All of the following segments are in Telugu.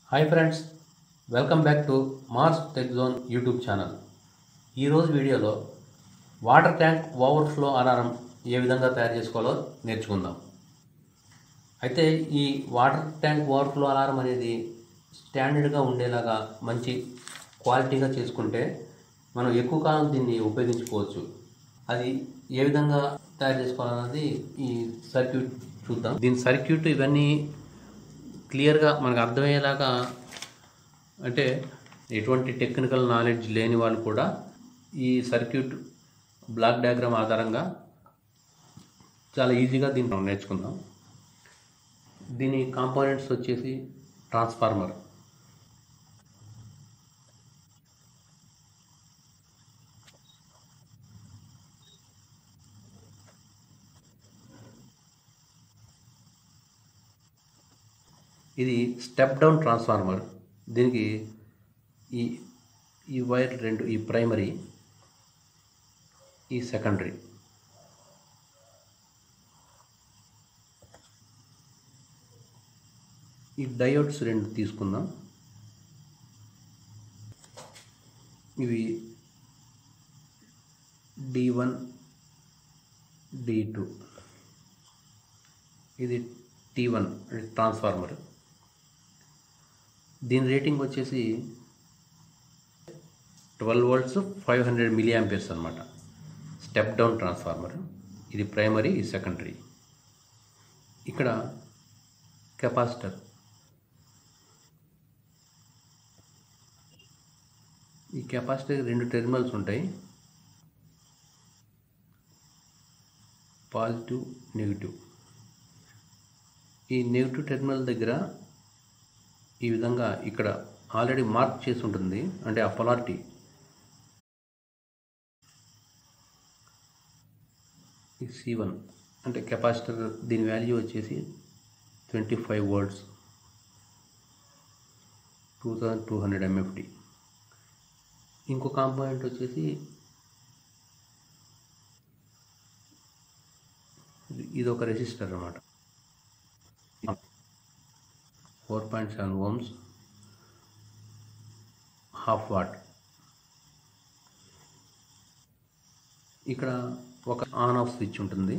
hi friends welcome back to Mars tech zone YouTube channel ఈరోజు వీడియోలో వాటర్ ట్యాంక్ ఓవర్ఫ్లో అలారం ఏ విధంగా తయారు చేసుకోవాలో నేర్చుకుందాం అయితే ఈ వాటర్ ట్యాంక్ ఓవర్ఫ్లో అలారం అనేది స్టాండర్డ్గా ఉండేలాగా మంచి క్వాలిటీగా చేసుకుంటే మనం ఎక్కువ కాలం దీన్ని ఉపయోగించుకోవచ్చు అది ఏ విధంగా తయారు చేసుకోవాలన్నది ఈ సర్క్యూట్ చూద్దాం దీని సర్క్యూట్ ఇవన్నీ క్లియర్గా మనకు అర్థమయ్యేలాగా అంటే ఎటువంటి టెక్నికల్ నాలెడ్జ్ లేని వాళ్ళు కూడా ఈ సర్క్యూట్ బ్లాక్ డయాగ్రామ్ ఆధారంగా చాలా ఈజీగా దీన్ని మనం నేర్చుకుందాం దీని కాంపోనెంట్స్ వచ్చేసి ట్రాన్స్ఫార్మర్ ఇది స్టెప్ డౌన్ ట్రాన్స్ఫార్మర్ దీనికి ఈ ఈ వైర్ రెండు ఈ ప్రైమరీ ఈ సెకండరీ ఈ డయోడ్స్ రెండు తీసుకుందాం ఇవి డి వన్ డి టూ ఇది టీ వన్ ట్రాన్స్ఫార్మర్ దీని రేటింగ్ వచ్చేసి twelve volts five hundred milli amperes అనమాట స్టెప్ డౌన్ ట్రాన్స్ఫార్మర్ ఇది ప్రైమరీ ఇది సెకండరీ ఇక్కడ కెపాసిటర్ ఈ కెపాసిటర్ రెండు టెర్మినల్స్ ఉంటాయి పాజిటివ్ నెగిటివ్ ఈ నెగిటివ్ టెర్మినల్ దగ్గర ఈ విధంగా ఇక్కడ ఆల్రెడీ మార్క్ చేసి ఉంటుంది అంటే ఆ పొలారిటీ ఈ సి వన్ అంటే కెపాసిటర్ దీని వాల్యూ వచ్చేసి twenty five words two thousand two hundred MFD ఇంకో కాంపోనెంట్ వచ్చేసి ఇది ఒక రెసిస్టర్ అన్నమాట four point seven ohms half watt ఇక్కడ ఒక ఆన్ ఆఫ్ స్విచ్ ఉంటుంది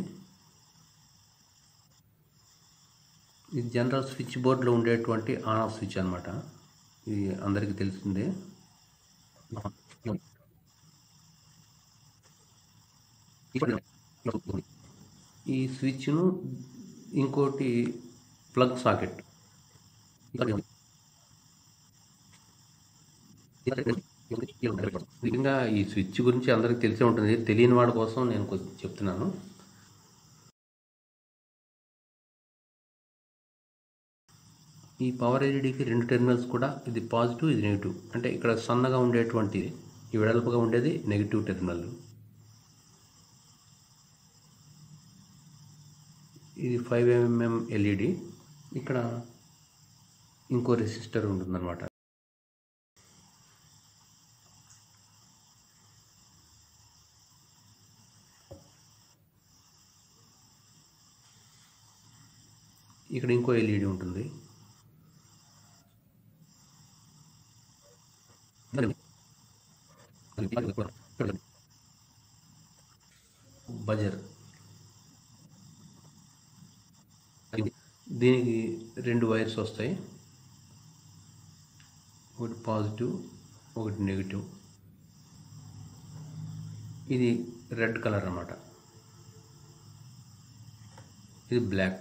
ఇది జనరల్ స్విచ్ బోర్డ్లో ఉండేటువంటి ఆన్ ఆఫ్ స్విచ్ అనమాట ఇది అందరికీ తెలిసిందే ఈ స్విచ్ను ఇంకోటి ప్లగ్ సాకెట్ ముఖ్యంగా ఈ స్విచ్ గురించి అందరికీ తెలిసే ఉంటుంది తెలియని వాడి కోసం నేను కొద్ది చెప్తున్నాను ఈ పవర్ ఎల్ఈడికి రెండు టెర్మినల్స్ కూడా ఇది పాజిటివ్ ఇది నెగిటివ్ అంటే ఇక్కడ సన్నగా ఉండేటువంటి ఈ వెడల్పుగా ఉండేది నెగిటివ్ టెర్మినల్ ఇది ఫైవ్ ఎంఎం ఎల్ఈడి ఇక్కడ ఇంకో రెసిస్టర్ ఉంటుందన్నమాట ఇక్కడ ఇంకో ఎల్ఈడి ఉంటుంది బజర్ దీనికి రెండు వైర్స్ వస్తాయి ఒకటి పాజిటివ్ ఒకటి నెగిటివ్ ఇది రెడ్ కలర్ అన్నమాట ఇది బ్లాక్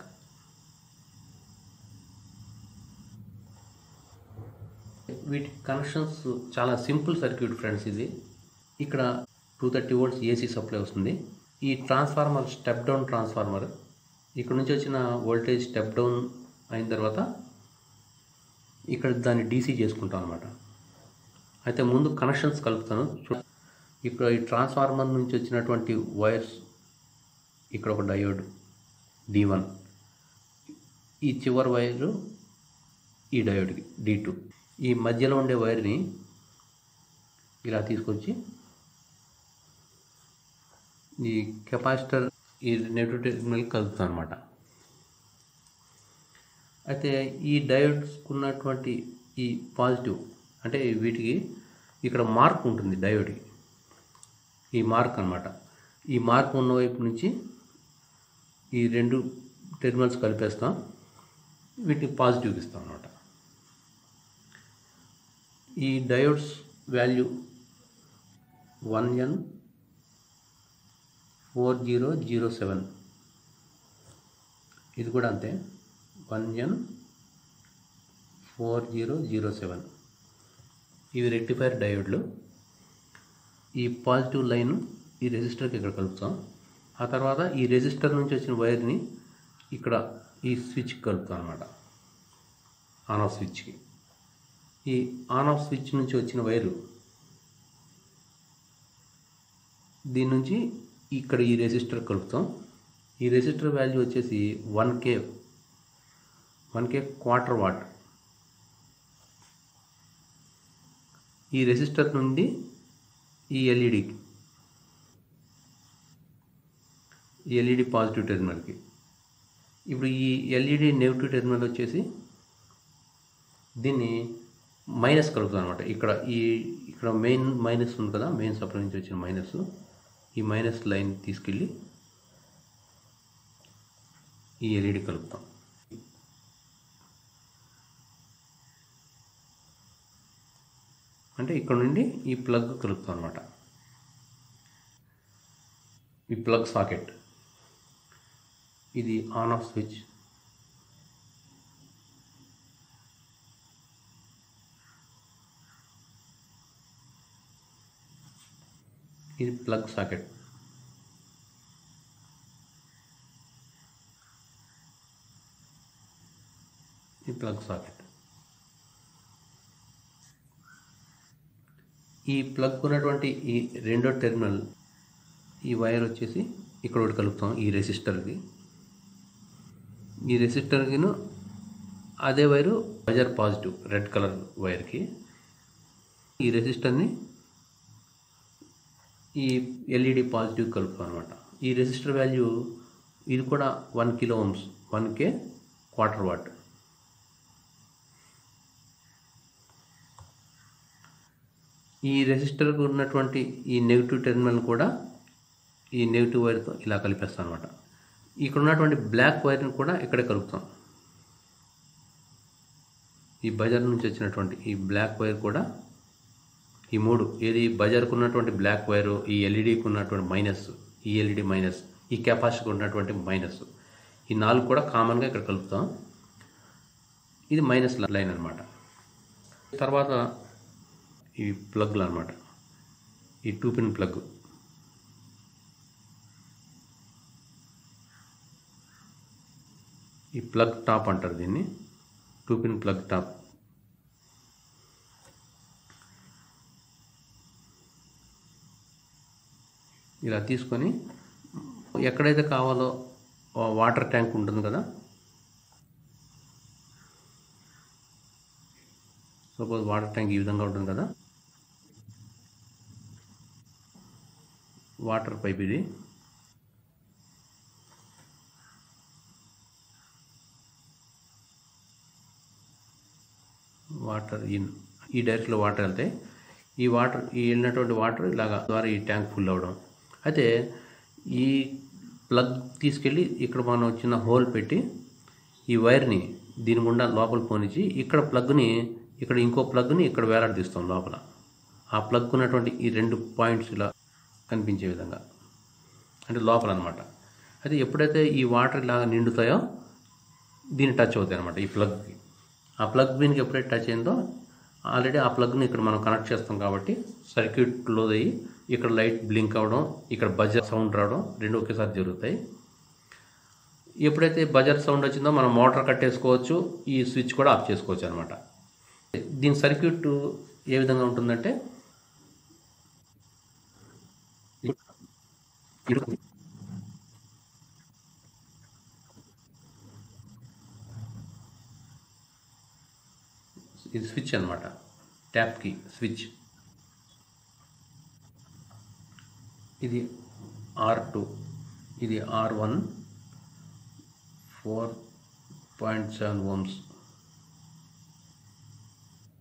వీటి కనెక్షన్స్ చాలా సింపుల్ సర్క్యూట్ ఫ్రెండ్స్ ఇది ఇక్కడ two thirty volts AC supply వస్తుంది ఈ ట్రాన్స్ఫార్మర్ స్టెప్ డౌన్ ట్రాన్స్ఫార్మర్ ఇక్కడ నుంచి వచ్చిన వోల్టేజ్ స్టెప్ డౌన్ అయిన తర్వాత ఇక్కడ దాన్ని డీసీ చేసుకుంటాం అనమాట అయితే ముందు కనెక్షన్స్ కలుపుతాను ఇక్కడ ఈ ట్రాన్స్ఫార్మర్ నుంచి వచ్చినటువంటి వైర్స్ ఇక్కడ ఒక డయోడ్ డి వన్ ఈ చివరి వైరు ఈ డయోడ్కి డి టూ ఈ మధ్యలో ఉండే వైర్ని ఇలా తీసుకొచ్చి ఈ కెపాసిటర్ ఈ నెగిటివ్ టెర్మినల్కి కలుపుతాను అనమాట అయితే ఈ డయోడ్స్ ఉన్నటువంటి ఈ పాజిటివ్ అంటే వీటికి ఇక్కడ మార్క్ ఉంటుంది డయోడ్కి ఈ మార్క్ అన్నమాట ఈ మార్క్ ఉన్న వైపు నుంచి ఈ రెండు టెర్మినల్స్ కలిపేస్తాం వీటిని పాజిటివ్కి ఇస్తాం అన్నమాట ఈ diodes value one N four zero zero seven ఇది కూడా అంతే one N four zero zero seven ఇవి రెక్టిఫైర్ డయోడ్లు ఈ పాజిటివ్ లైన్ ఈ రెసిస్టర్కి ఇక్కడ కలుపుతాం ఆ తర్వాత ఈ రెసిస్టర్ నుంచి వచ్చిన వైర్ని ఇక్కడ ఈ స్విచ్ కలుపుతాం అనమాట ఆన్ ఆఫ్ స్విచ్కి ఈ ఆన్ ఆఫ్ స్విచ్ నుంచి వచ్చిన వైరు దీని నుంచి ఇక్కడ ఈ రెసిస్టర్ కలుపుతాం ఈ రెసిస్టర్ వాల్యూ వచ్చేసి one K one K quarter watt ఈ రెసిస్టర్ నుండి ఈ ఎల్ఈడికి ఈ ఎల్ఈడి పాజిటివ్ టెర్మినల్కి ఇప్పుడు ఈ ఎల్ఈడి నెగిటివ్ టెర్మినల్ వచ్చేసి దీన్ని మైనస్ కలుపుతాం అనమాట ఇక్కడ ఈ ఇక్కడ మెయిన్ మైనస్ ఉంది కదా మెయిన్ సప్లై నుంచి వచ్చిన మైనస్ ఈ మైనస్ లైన్ తీసుకెళ్ళి ఈ ఎల్ఈడి కలుపుతాం అంటే ఇక్కడ నుండి ఈ ప్లగ్ కలుపుతాం అనమాట ఈ ప్లగ్ సాకెట్ ఇది ఆన్ ఆఫ్ స్విచ్ ఇది ప్లగ్ సాకెట్ ఈ ప్లగ్ సాకెట్ ఈ ప్లగ్ ఉన్నటువంటి ఈ రెండో టెర్మినల్ ఈ వైర్ వచ్చేసి ఇక్కడ ఒకటి కలుపుతాం ఈ రెసిస్టర్కి ఈ రెసిస్టర్కిను అదే wire buzzer positive red colour వైర్కి ఈ రెసిస్టర్ని ఈ ఎల్ఈడి పాజిటివ్ కలుపుతాం అనమాట ఈ రెసిస్టర్ వాల్యూ ఇది కూడా one kilo ohms one K quarter watt ఈ రెసిస్టర్కు ఉన్నటువంటి ఈ నెగిటివ్ టెర్మినల్ కూడా ఈ నెగిటివ్ వైర్తో ఇలా కలిపేస్తాం అనమాట ఇక్కడ ఉన్నటువంటి బ్లాక్ వైర్ని కూడా ఇక్కడే కలుపుతాం ఈ బజార్ నుంచి వచ్చినటువంటి ఈ బ్లాక్ వైర్ కూడా ఈ మూడు ఏది బజార్కు ఉన్నటువంటి బ్లాక్ వైరు ఈ ఎల్ఈడికి ఉన్నటువంటి మైనస్ ఈ ఎల్ఈడి మైనస్ ఈ కెపాసిటీకి ఉన్నటువంటి మైనస్ ఈ నాలుగు కూడా కామన్గా ఇక్కడ కలుపుతాం ఇది మైనస్ లైన్ అనమాట తర్వాత ఈ ప్లగ్లు అనమాట ఈ టూ పిన్ ప్లగ్ ఈ ప్లగ్ టాప్ అంటారు దీన్ని టూ పిన్ ప్లగ్ టాప్ ఇలా తీసుకొని ఎక్కడైతే కావాలో ఆ వాటర్ ట్యాంక్ ఉంటుంది కదా సపోజ్ వాటర్ ట్యాంక్ ఈ విధంగా ఉంటుంది కదా వాటర్ పైప్ ఇది వాటర్ ఇన్ ఈ డైరెక్షన్లో వాటర్ వెళ్తాయి ఈ వాటర్ ఈ వెళ్ళినటువంటి వాటర్ ఇలాగా ద్వారా ఈ ట్యాంక్ ఫుల్ అవ్వడం అయితే ఈ ప్లగ్ తీసుకెళ్ళి ఇక్కడ మనం చిన్న హోల్ పెట్టి ఈ వైర్ని దీని గుండా లోపల పోనిచ్చి ఇక్కడ ప్లగ్ని ఇక్కడ ఇంకో ప్లగ్ని ఇక్కడ వేలాడదీస్తాం లోపల ఆ ప్లగ్ ఉన్నటువంటి ఈ రెండు పాయింట్స్ ఇలా కనిపించే విధంగా అంటే లోపల అనమాట అయితే ఎప్పుడైతే ఈ వాటర్ ఇలాగ నిండుతాయో దీన్ని టచ్ అవుతాయి అనమాట ఈ ప్లగ్కి ఆ ప్లగ్ దీనికి ఎప్పుడైతే టచ్ అయిందో ఆల్రెడీ ఆ ప్లగ్ని ఇక్కడ మనం కనెక్ట్ చేస్తాం కాబట్టి సర్క్యూట్లో అయ్యి ఇక్కడ లైట్ బ్లింక్ అవ్వడం ఇక్కడ బజర్ సౌండ్ రావడం రెండు ఒకేసారి జరుగుతాయి ఎప్పుడైతే బజర్ సౌండ్ వచ్చిందో మనం మోటార్ కట్టేసుకోవచ్చు ఈ స్విచ్ కూడా ఆఫ్ చేసుకోవచ్చు అనమాట దీని సర్క్యూట్ ఏ విధంగా ఉంటుందంటే ఇది స్విచ్ అనమాట ట్యాప్కి స్విచ్ ఇది ఆర్ టూ ఇది R one four point seven ohms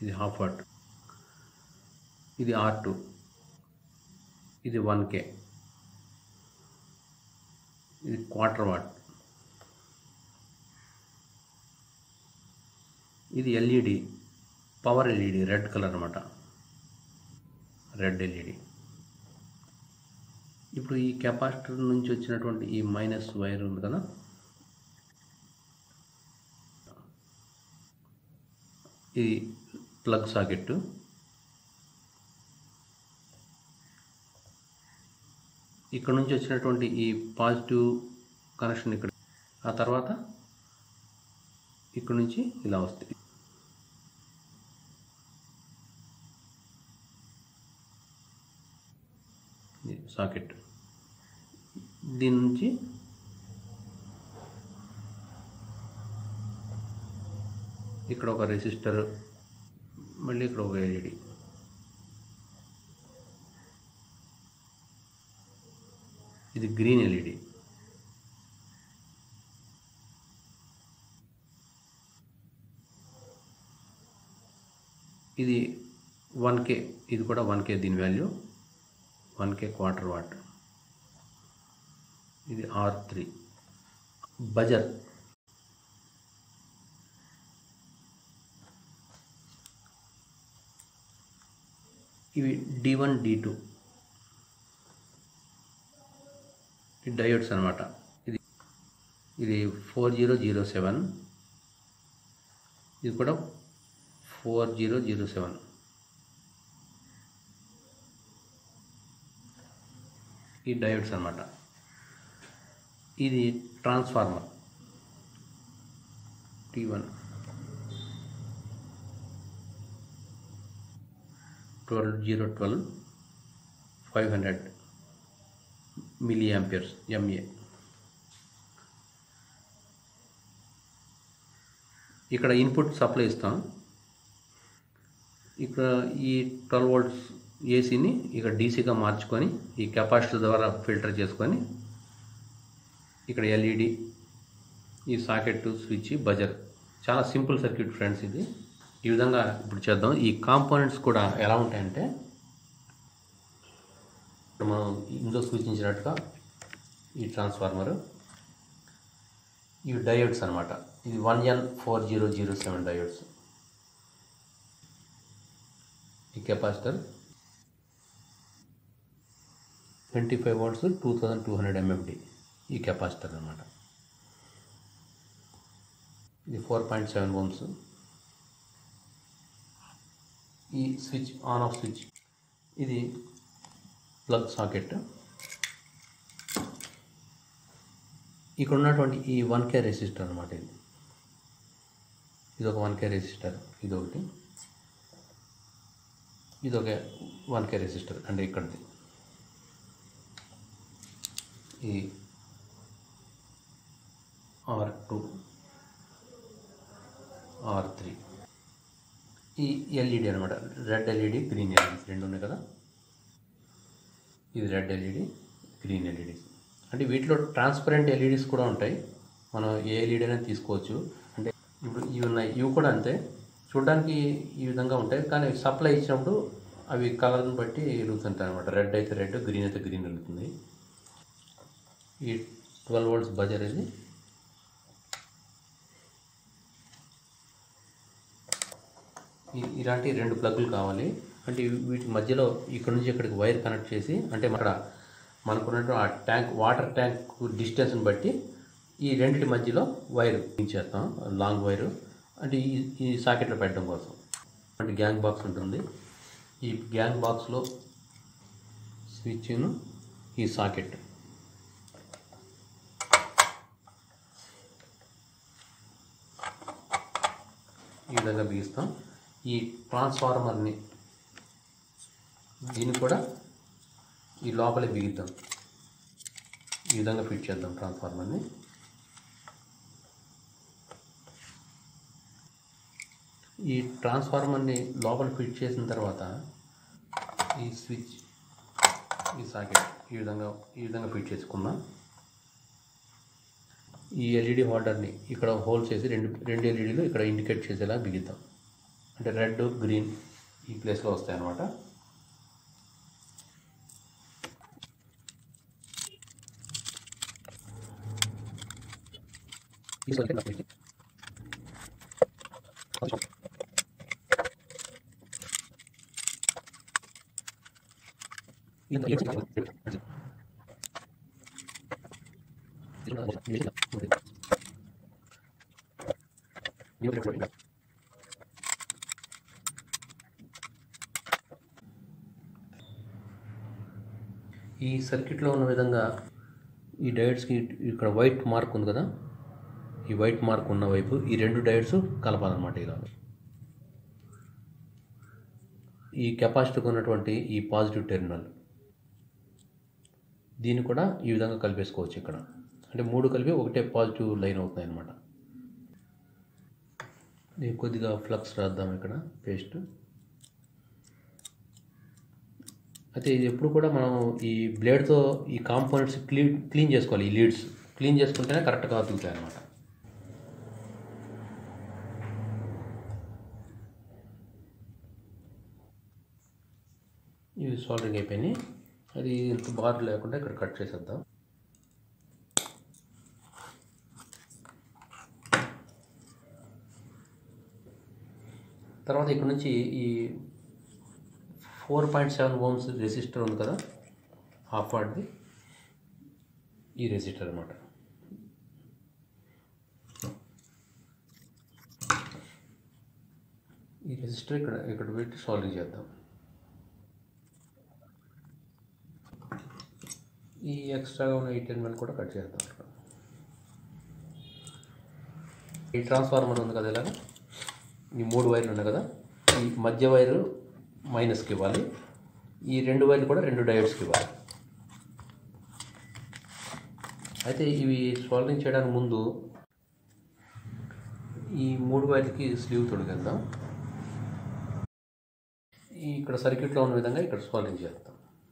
ఇది హాఫ్ వాట్ ఇది ఆర్ టూ ఇది వన్ కే ఇది క్వార్టర్ వాట్ ఇది LED power LED red colour అనమాట రెడ్ ఎల్ఈడి ఇప్పుడు ఈ కెపాసిటర్ నుంచి వచ్చినటువంటి ఈ మైనస్ వైర్ ఉంది కదా ఇది ప్లగ్ సాకెట్ ఇక్కడ నుంచి వచ్చినటువంటి ఈ పాజిటివ్ కనెక్షన్ ఇక్కడ ఆ తర్వాత ఇక్కడ నుంచి ఇలా వస్తుంది ఇది సాకెట్ దీని నుంచి ఇక్కడ ఒక రెసిస్టర్ మళ్ళీ ఇక్కడ ఒక ఎల్ఈడి ఇది గ్రీన్ ఎల్ఈడి ఇది వన్ కే ఇది కూడా వన్ కే దీని value one K quarter watt ఇది ఆర్ త్రీ బజర్ ఇవి డి వన్ డి టూ ఈ డయోడ్స్ అనమాట ఇది ఇది ఫోర్ జీరో జీరో సెవెన్ ఇది కూడా ఫోర్ జీరో జీరో సెవెన్ ఈ డయోడ్స్ అనమాట ఇది transformer T one twelve zero twelve five hundred milli amperes MA ఇక్కడ ఇన్పుట్ సప్లై ఇస్తాం ఇక్కడ ఈ ట్వెల్వ్ వోల్ట్స్ ఏసీని ఇక్కడ డీసీగా మార్చుకొని ఈ కెపాసిటర్ ద్వారా ఫిల్టర్ చేసుకొని ఇక్కడ ఎల్ఈడి ఈ సాకెట్ స్విచ్ బజర్ చాలా సింపుల్ సర్క్యూట్ ఫ్రెండ్స్ ఇది ఈ విధంగా ఇప్పుడు చేద్దాం ఈ కాంపోనెంట్స్ కూడా ఎలా ఉంటాయంటే ఇప్పుడు మనం ఇందులో సూచించినట్టుగా ఈ ట్రాన్స్ఫార్మర్ ఇవి డయోడ్స్ అనమాట ఇది one N four zero zero seven diodes ఈ capacitor twenty five watts two thousand two hundred MFD ఈ కెపాసిటర్ అనమాట ఇది ఫోర్ పాయింట్ సెవెన్ ఓమ్స్ ఈ స్విచ్ ఆన్ ఆఫ్ స్విచ్ ఇది ప్లగ్ సాకెట్ ఇక్కడ ఉన్నటువంటి ఈ వన్ కే రెసిస్టర్ అనమాట ఇది ఇది ఒక వన్ కే రెసిస్టర్ ఇది ఒకటి ఇది ఒక వన్ కే రెసిస్టర్ అంటే ఇక్కడిది ఈ ఆర్ టూ ఆర్ త్రీ ఈ ఎల్ఈడి అనమాట రెడ్ ఎల్ఈడి గ్రీన్ ఎల్ఈడి రెండు ఉన్నాయి కదా ఇది రెడ్ ఎల్ఈడి గ్రీన్ ఎల్ఈడి అంటే వీటిలో ట్రాన్స్పరెంట్ ఎల్ఈడీస్ కూడా ఉంటాయి మనం ఏ ఎల్ఈడి అయినా తీసుకోవచ్చు అంటే ఇప్పుడు ఇవి ఉన్నాయి ఇవి కూడా అంతే చూడడానికి ఈ విధంగా ఉంటాయి కానీ సప్లై ఇచ్చినప్పుడు అవి కలర్ని బట్టి వెలుగుతుంటాయి అనమాట రెడ్ అయితే రెడ్ గ్రీన్ అయితే గ్రీన్ వెలుగుతుంది ఈ ట్వెల్వ్ వోల్ట్స్ బజర్ ఇది ఈ- ఇలాంటి రెండు ప్లగ్లు కావాలి అంటే ఇవి- వీటి మధ్యలో ఇక్కడ నుంచి ఇక్కడికి వైర్ కనెక్ట్ చేసి అంటే అక్కడ మనకున్నట్టు ఆ ట్యాంక్ వాటర్ ట్యాంక్ డిస్టెన్స్ని బట్టి ఈ రెండింటి మధ్యలో వైర్ ఇచ్చేస్తాం లాంగ్ వైరు అంటే ఈ ఈ సాకెట్లో పెట్టడం కోసం అంటే గ్యాంగ్ బాక్స్ ఉంటుంది ఈ గ్యాంగ్ బాక్స్లో స్విచ్ను ఈ సాకెట్ ఈ విధంగా బిగిస్తాం ఈ ట్రాన్స్ఫార్మర్ని దీన్ని కూడా ఈ లోపలే బిగిద్దాం ఈ విధంగా ఫిట్ చేద్దాం ట్రాన్స్ఫార్మర్ని ఈ ట్రాన్స్ఫార్మర్ని లోపల ఫిట్ చేసిన తర్వాత ఈ స్విచ్ ఈ సాకెట్ ఈ విధంగా ఈ విధంగా ఫిట్ చేసుకుందాం ఈ ఎల్ఈడి హోల్డర్ని ఇక్కడ హోల్ చేసి రెండు రెండు ఎల్ఈడీలు ఇక్కడ ఇండికేట్ చేసేలా బిగిద్దాం అంటే రెడ్ గ్రీన్ ఈ ప్లేస్లో వస్తాయి అన్నమాట ఈ సర్క్యూట్లో ఉన్న విధంగా ఈ డయోడ్స్కి ఇక్కడ వైట్ మార్క్ ఉంది కదా ఈ వైట్ మార్క్ ఉన్న వైపు ఈ రెండు డయోడ్స్ కలపాలన్నమాట ఇలా ఈ కెపాసిటీకి ఉన్నటువంటి ఈ పాజిటివ్ టెర్మినల్ దీన్ని కూడా ఈ విధంగా కలిపేసుకోవచ్చు ఇక్కడ అంటే మూడు కలిపి ఒకటే పాజిటివ్ లైన్ అవుతుంది అనమాట దీనికి కొద్దిగా ఫ్లక్స్ రాద్దాం ఇక్కడ పేస్ట్ అయితే ఇది ఎప్పుడు కూడా మనం ఈ బ్లేడ్తో ఈ కాంపోనెంట్స్ క్లీన్ క్లీన్ చేసుకోవాలి ఈ లీడ్స్ క్లీన్ చేసుకుంటేనే కరెక్ట్గా అతుకుతాయి అనమాట ఇవి సాల్డరింగ్ అయిపోయినాయి అది ఇంత బార్ లేకుండా ఇక్కడ కట్ చేసేద్దాం తర్వాత ఇక్కడ నుంచి ఈ four point seven ohms resistor ఉంది కదా హాఫ్ వాట్ది ఈ రెసిస్టర్ అనమాట ఈ రెసిస్టర్ ఇక్కడ ఇక్కడ పెట్టి సాల్వింగ్ చేద్దాం ఈ ఎక్స్ట్రాగా ఉన్న ఈ టెర్మినల్ కూడా కట్ చేద్దాం ఈ ట్రాన్స్ఫార్మర్ ఉంది కదా ఇలాగ ఈ మూడు వైర్లు ఉన్నాయి కదా ఈ మధ్య వైరు మైనస్కి ఇవ్వాలి ఈ రెండు వైర్లు కూడా రెండు డయోడ్స్కి ఇవ్వాలి అయితే ఇవి సోల్డరింగ్ చేయడానికి ముందు ఈ మూడు వైర్లకి స్లీవ్ తొడిగేద్దాం ఈ ఇక్కడ సర్క్యూట్లో ఉన్న విధంగా ఇక్కడ సోల్డరింగ్ చేద్దాం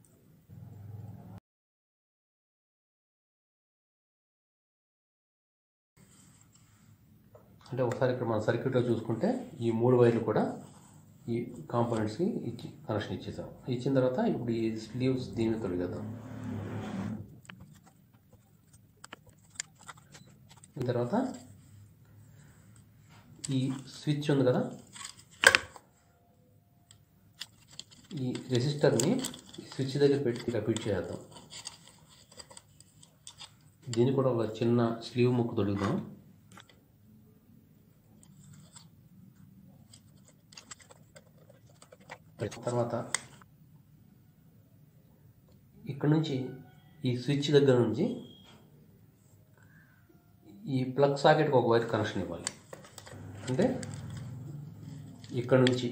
అంటే ఒకసారి ఇక్కడ మన సర్క్యూట్లో చూసుకుంటే ఈ మూడు వైర్లు కూడా ఈ కాంపోనెంట్స్కి ఇచ్చి కనెక్షన్ ఇచ్చేసాం ఇచ్చిన తర్వాత ఇప్పుడు ఈ స్లీవ్స్ దీన్ని తొలగేద్దాం ఈ తర్వాత ఈ స్విచ్ ఉంది కదా ఈ రెసిస్టర్ని ఈ స్విచ్ దగ్గర పెట్టి ఇలా ఫిట్ చేద్దాం దీన్ని కూడా ఒక చిన్న స్లీవ్ ముక్కు తొడుగుదాం తర్వాత ఇక్కడ నుంచి ఈ స్విచ్ దగ్గర నుంచి ఈ ప్లగ్ సాకెట్కి ఒక వైర్ కనెక్షన్ ఇవ్వాలి అంటే ఇక్కడ నుంచి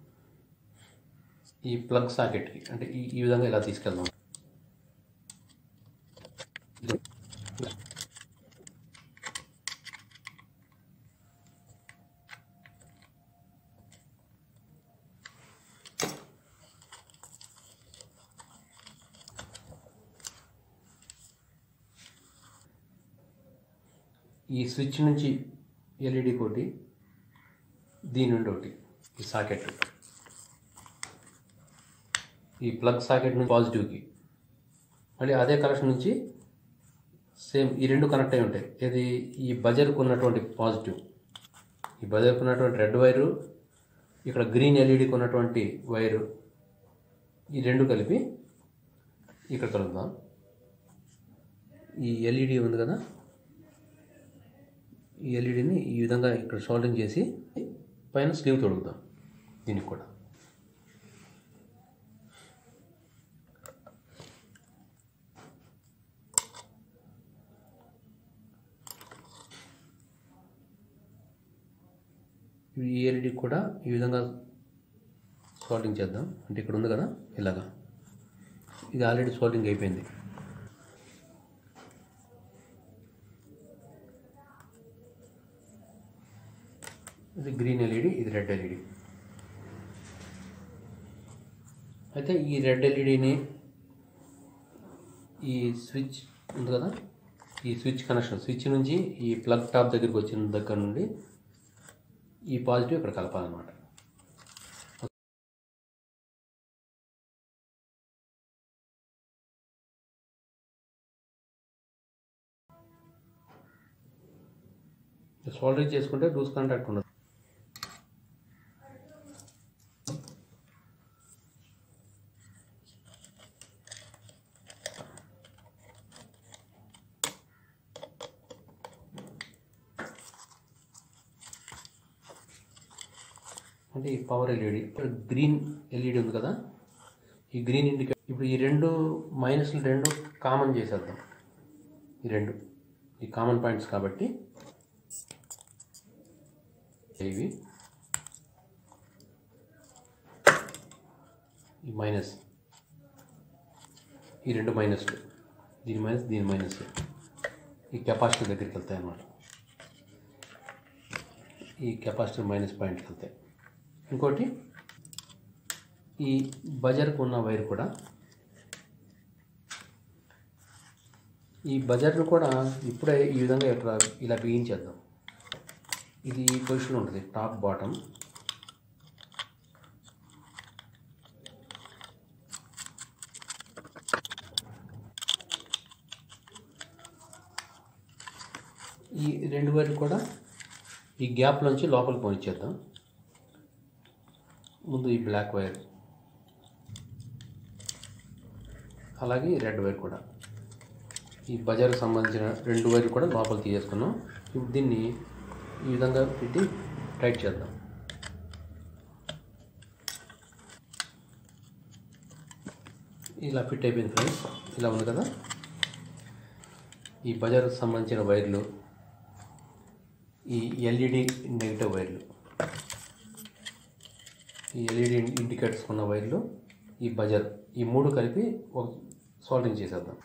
ఈ ప్లగ్ సాకెట్కి అంటే ఈ ఈ విధంగా ఇలా తీసుకెళ్దాం ఈ స్విచ్ నుంచి ఎల్ఈడి ఒకటి దీని నుండి ఒకటి ఈ సాకెట్ ఈ ప్లగ్ సాకెట్ నుంచి పాజిటివ్కి మళ్ళీ అదే కనెక్షన్ నుంచి సేమ్ ఈ రెండు కనెక్ట్ అయి ఉంటాయి ఇది ఈ బజర్కు ఉన్నటువంటి పాజిటివ్ ఈ బజర్కు ఉన్నటువంటి రెడ్ వైరు ఇక్కడ గ్రీన్ ఎల్ఈడికి ఉన్నటువంటి వైరు ఈ రెండు కలిపి ఇక్కడ కలుపుదాం ఈ ఎల్ఈడి ఉంది కదా ఈ ఎల్ఈడిని ఈ విధంగా ఇక్కడ సోల్డింగ్ చేసి పైన స్లీవ్ తొడుగుదాం దీనికి కూడా ఈ ఎల్ఈడి కూడా ఈ విధంగా సోల్డింగ్ చేద్దాం అంటే ఇక్కడ ఉంది కదా ఇలాగా ఇది ఆల్రెడీ సోల్డింగ్ అయిపోయింది ఇది గ్రీన్ ఎల్ఈడి ఇది రెడ్ ఎల్ఈడి అయితే ఈ రెడ్ ఎల్ఈడిని ఈ స్విచ్ ఉంది కదా ఈ స్విచ్ కనెక్షన్ స్విచ్ నుంచి ఈ ప్లగ్ టాప్ దగ్గరికి వచ్చిన దగ్గర నుండి ఈ పాజిటివ్ ఇక్కడ కలపాలన్నమాట సోల్డరింగ్ చేసుకుంటే లూజ్ కాంటాక్ట్ ఉండదు అంటే ఈ పవర్ ఎల్ఈడి ఇప్పుడు గ్రీన్ ఎల్ఈడి ఉంది కదా ఈ గ్రీన్ ఇండికేట్ ఇప్పుడు ఈ రెండు మైనస్లు రెండు కామన్ చేసేద్దాం ఈ రెండు ఈ కామన్ పాయింట్స్ కాబట్టి ఇవి ఈ మైనస్ ఈ రెండు మైనస్లు దీని మైనస్ దీని మైనస్ ఈ కెపాసిటర్ దగ్గరికి వెళ్తాయి అన్నమాట ఈ కెపాసిటర్ మైనస్ పాయింట్కి వెళ్తాయి ఇంకోటి ఈ బజర్కు ఉన్న వైర్ కూడా ఈ బజర్ను కూడా ఇప్పుడే ఈ విధంగా ఇట్లా ఇలా బిగించేద్దాం ఇది ఈ పొజిషన్లో ఉంటుంది టాప్ బాటమ్ ఈ రెండు వైర్లు కూడా ఈ గ్యాప్లోంచి లోపలికి పోనిచ్చేద్దాం ముందు ఈ బ్లాక్ వైర్ అలాగే ఈ రెడ్ వైర్ కూడా ఈ బజార్కి సంబంధించిన రెండు వైర్లు కూడా లోపల తీసేసుకున్నాం ఇప్పుడు దీన్ని ఈ విధంగా పెట్టి టైట్ చేద్దాం ఇలా ఫిట్ అయిపోయింది ఫ్రెండ్స్ ఇలా ఉంది కదా ఈ బజార్కి సంబంధించిన వైర్లు ఈ ఎల్ఈడి నెగిటివ్ వైర్లు ఈ ఎల్ఈడి ఇండికేటర్స్ ఉన్న వైర్లు ఈ బజర్ ఈ మూడు కలిపి ఒక సాల్టింగ్ చేసేద్దాం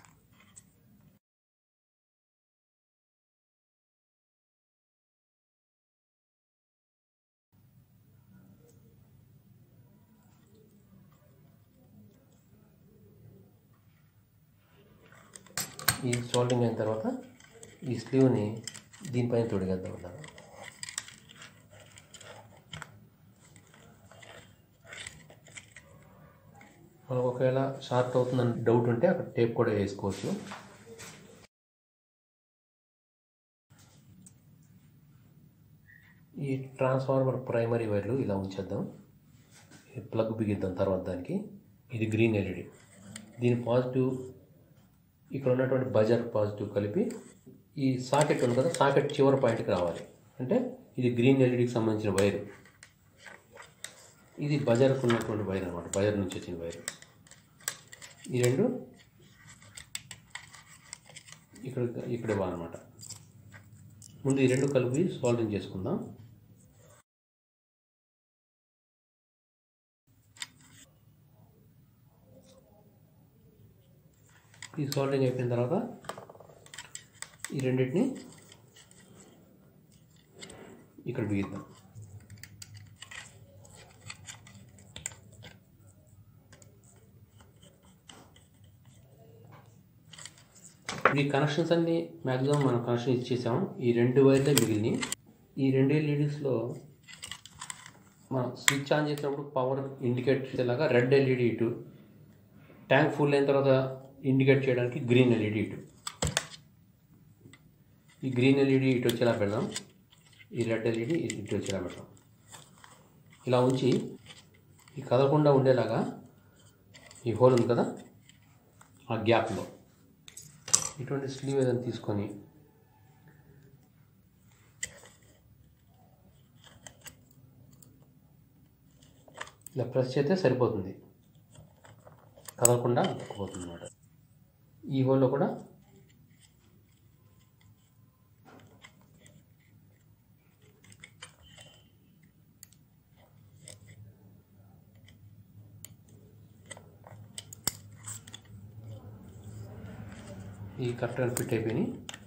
ఈ సాల్టింగ్ అయిన తర్వాత ఈ స్లీవ్ని దీనిపైన తొడిగేద్దాం ఇలా మనకు ఒకవేళ షార్ట్ అవుతుందని డౌట్ ఉంటే అక్కడ టేప్ కూడా వేసుకోవచ్చు ఈ ట్రాన్స్ఫార్మర్ ప్రైమరీ వైర్లు ఇలా ఉంచేద్దాం ఈ ప్లగ్ బిగిద్దాం తర్వాత దానికి ఇది గ్రీన్ ఎల్ఈడి దీని పాజిటివ్ ఇక్కడ ఉన్నటువంటి బజార్ పాజిటివ్ కలిపి ఈ సాకెట్ ఉంది కదా సాకెట్ చివరి పాయింట్కి రావాలి అంటే ఇది గ్రీన్ ఎల్ఈడికి సంబంధించిన వైర్ ఇది బజార్కు ఉన్నటువంటి వైర్ అనమాట బజార్ నుంచి వచ్చిన వైర్ ఈ రెండు ఇక్కడ ఇక్కడ ఇవ్వాలన్నమాట ముందు ఈ రెండు కలిపి సాల్వింగ్ చేసుకుందాం ఈ సాల్వింగ్ అయిపోయిన తర్వాత ఈ రెండింటిని ఇక్కడ బిగిద్దాం ఈ కనెక్షన్స్ అన్ని మ్యాక్సిమం మనం కనెక్షన్ ఇచ్చేసాం ఈ రెండు వైర్లే మిగిలినాయి ఈ రెండు ఎల్ఈడీస్లో మనం స్విచ్ ఆన్ చేసినప్పుడు పవర్ ఇండికేట్ చేసేలాగా రెడ్ ఎల్ఈడి ఇటు ట్యాంక్ ఫుల్ అయిన తర్వాత ఇండికేట్ చేయడానికి గ్రీన్ ఎల్ఈడి ఇటు ఈ గ్రీన్ ఎల్ఈడి ఇటు వచ్చేలా పెడదాం ఈ రెడ్ ఎల్ఈడి ఇటు వచ్చేలా పెడదాం ఇలా ఉంచి ఈ కదలకుండా ఉండేలాగా ఈ హోల్ ఉంది కదా ఆ గ్యాప్లో ఇటువంటి స్లీవ్ ఏదైనా తీసుకొని ఇలా ప్రెస్ చేస్తే సరిపోతుంది కదలకుండా పోతుంది అనమాట ఈ హోల్లో కూడా ఈ కరెక్ట్గా ఫిట్ అయిపోయినాయి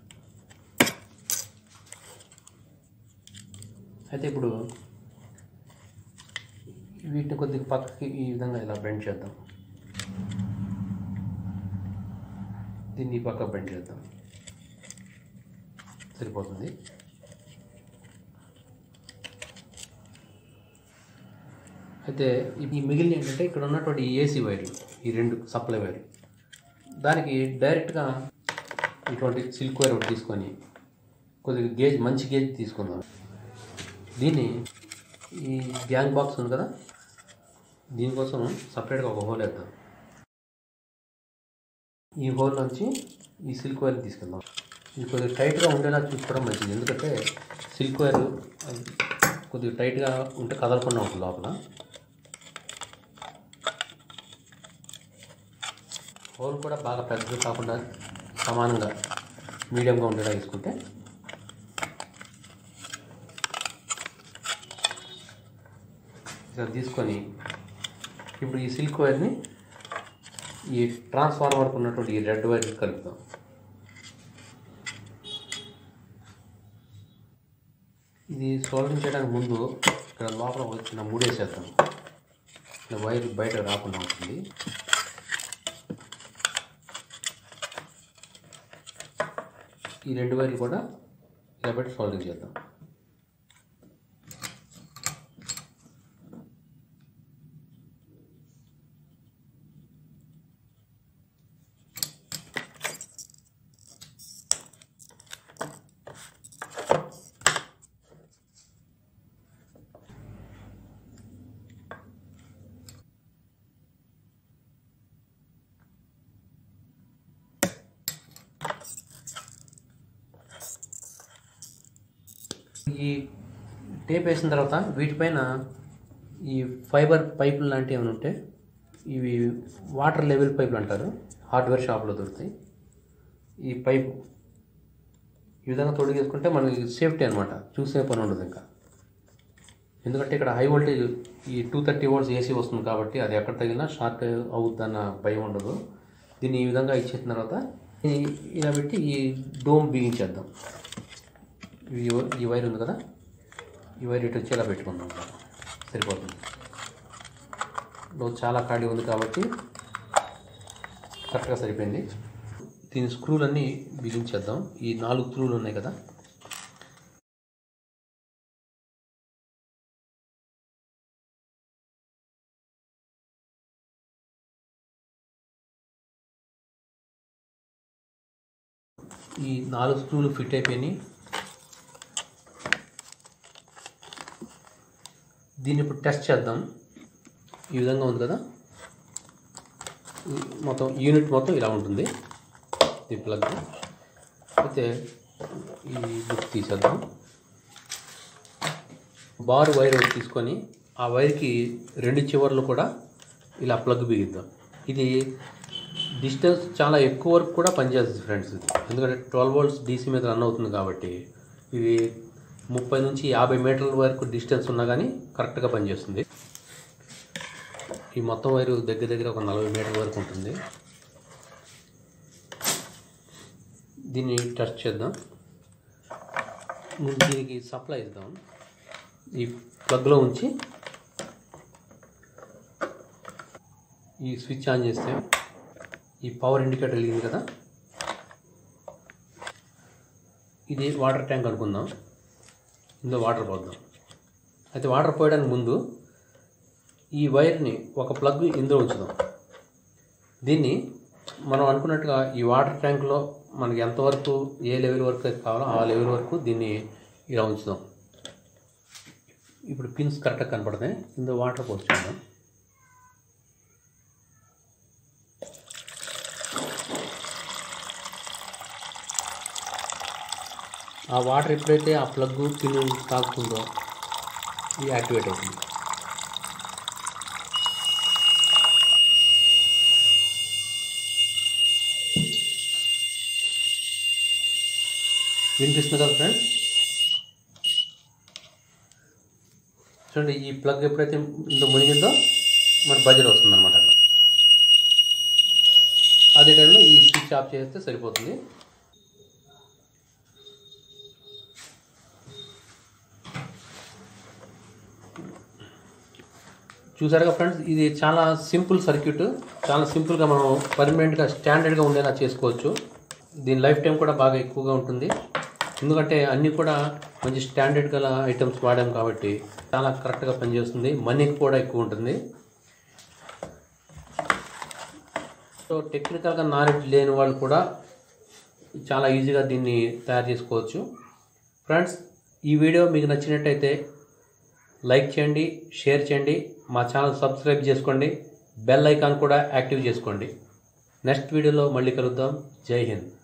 అయితే ఇప్పుడు వీటిని కొద్దిగా పక్కకి ఈ విధంగా ఇలా బెండ్ చేద్దాం దీన్ని ఈ పక్క బెండ్ చేద్దాం సరిపోతుంది అయితే ఈ మిగిలిన ఏంటంటే ఇక్కడ ఉన్నటువంటి ఏసీ వైర్లు ఈ రెండు సప్లై వైర్లు దానికి డైరెక్ట్గా ఇటువంటి సిల్క్ వైర్ ఒకటి తీసుకొని కొద్దిగా గేజ్ మంచి గేజ్ తీసుకుందాం దీన్ని ఈ గ్యాంగ్ బాక్స్ ఉంది కదా దీనికోసం సపరేట్గా ఒక హోల్ వేద్దాం ఈ హోల్ నుంచి ఈ సిల్క్ వైర్ తీసుకెళ్దాం ఇది కొద్దిగా టైట్గా ఉండేలా చూసుకోవడం మంచిది ఎందుకంటే సిల్క్ వైర్ కొద్దిగా టైట్గా ఉంటే కదలకుండా ఉంటుంది లోపల హోల్ కూడా బాగా పెద్దది కాకుండా సమానంగా మీడియంగా ఉండేలా తీసుకుంటే ఇలా తీసుకొని ఇప్పుడు ఈ సిల్క్ వైర్ని ఈ ట్రాన్స్ఫార్మర్కి ఉన్నటువంటి ఈ రెడ్ వైర్ కలుపుతాం ఇది సోల్డింగ్ చేయడానికి ముందు ఇక్కడ లోపల వచ్చిన మూడేసేద్దాం ఇలా వైర్ బయట రాకుండా ఉంటుంది ఈ రెండు వైర్లు కూడా ఇలా పెట్టి సోల్డింగ్ చేద్దాం ఈ టేప్ వేసిన తర్వాత వీటిపైన ఈ ఫైబర్ పైపులు లాంటివి ఏమైనా ఉంటే ఇవి వాటర్ లెవెల్ పైపులు అంటారు హార్డ్వేర్ షాప్లో దొరుకుతాయి ఈ పైపు ఈ విధంగా తొడిగేసుకుంటే మనకి సేఫ్టీ అనమాట చూసే పని ఉండదు ఇంకా ఎందుకంటే ఇక్కడ హై వోల్టేజ్ ఈ టూ థర్టీ వోల్ట్స్ ఏసీ వస్తుంది కాబట్టి అది ఎక్కడ తగిలినా షార్ట్ అవుద్దన్న భయం ఉండదు దీన్ని ఈ విధంగా ఇచ్చేసిన తర్వాత ఈ- ఇలా పెట్టి ఈ డోమ్ బిగించేద్దాం ఈ వ- ఈ వైర్ ఉంది కదా ఈ వైర్ ఇటు వచ్చేలా పెట్టుకుందాం సరిపోతుంది లో చాలా ఖాళీ ఉంది కాబట్టి కరెక్ట్గా సరిపోయింది దీని స్క్రూలన్నీ బిగించేద్దాం ఈ నాలుగు స్క్రూలు ఉన్నాయి కదా ఈ నాలుగు స్క్రూలు ఫిట్ అయిపోయినాయి దీన్ని ఇప్పుడు టెస్ట్ చేద్దాం ఈ విధంగా ఉంది కదా ఈ మొత్తం యూనిట్ మొత్తం ఇలా ఉంటుంది ఈ ప్లగ్ అయితే ఈ బుక్ తీసేద్దాం బార్ వైర్ ఒకటి తీసుకొని ఆ వైర్కి రెండు చివర్లు కూడా ఇలా ప్లగ్ బిగిద్దాం ఇది డిస్టెన్స్ చాలా ఎక్కువ వరకు కూడా పనిచేస్తుంది ఫ్రెండ్స్ ఇది ఎందుకంటే ట్వెల్వ్ వోల్ట్స్ డీసీ మీద రన్ అవుతుంది కాబట్టి ఇది ముప్పై నుంచి యాభై మీటర్ల వరకు డిస్టెన్స్ ఉన్నా కానీ కరెక్ట్గా పనిచేస్తుంది ఈ మొత్తం వైరు దగ్గర దగ్గర ఒక నలభై మీటర్ల వరకు ఉంటుంది దీన్ని టెస్ట్ చేద్దాం ముందు దీనికి సప్లై ఇద్దాం ఈ ప్లగ్లో ఉంచి ఈ స్విచ్ ఆన్ చేస్తే ఈ పవర్ ఇండికేటర్ వెలిగింది కదా ఇది వాటర్ ట్యాంక్ అనుకుందాం ఇందులో వాటర్ పోద్దాం అయితే వాటర్ పోయడానికి ముందు ఈ వైర్ని ఒక ప్లగ్ ఇందులో ఉంచుదాం దీన్ని మనం అనుకున్నట్టుగా ఈ వాటర్ ట్యాంక్లో మనకి ఎంతవరకు ఏ లెవెల్ వరకు అయితే కావాలో ఆ లెవెల్ వరకు దీన్ని ఇలా ఉంచుదాం ఇప్పుడు పిన్స్ కరెక్ట్గా కనపడతాయి ఇందులో వాటర్ పోసుకుందాం ఆ వాటర్ ఎప్పుడైతే ఆ ప్లగ్ పిన్ తాకుతుందో ఇది యాక్టివేట్ అవుతుంది వినిపిస్తుంది కదా ఫ్రెండ్స్ చూడండి ఈ ప్లగ్ ఎప్పుడైతే ఇందులో మునిగిందో మన బజర్ వస్తుంది అనమాట అక్కడ అదే టైంలో ఈ స్విచ్ ఆఫ్ చేస్తే సరిపోతుంది చూసారుగా ఫ్రెండ్స్ ఇది చాలా సింపుల్ సర్క్యూట్ చాలా సింపుల్గా మనం పర్మనెంట్గా స్టాండర్డ్గా ఉండేలా చేసుకోవచ్చు దీని లైఫ్ టైం కూడా బాగా ఎక్కువగా ఉంటుంది ఎందుకంటే అన్నీ కూడా మంచి స్టాండర్డ్ గల ఐటమ్స్ వాడాం కాబట్టి చాలా కరెక్ట్గా పనిచేస్తుంది మనీకి కూడా ఎక్కువ ఉంటుంది సో టెక్నికల్గా నాలెడ్జ్ లేని వాళ్ళు కూడా చాలా ఈజీగా దీన్ని తయారు చేసుకోవచ్చు ఫ్రెండ్స్ ఈ వీడియో మీకు నచ్చినట్టయితే లైక్ చేయండి షేర్ చేయండి మా ఛానల్ సబ్స్క్రైబ్ చేసుకోండి బెల్ ఐకాన్ కూడా యాక్టివ్ చేసుకోండి నెక్స్ట్ వీడియోలో మళ్ళీ కలుద్దాం జై హింద్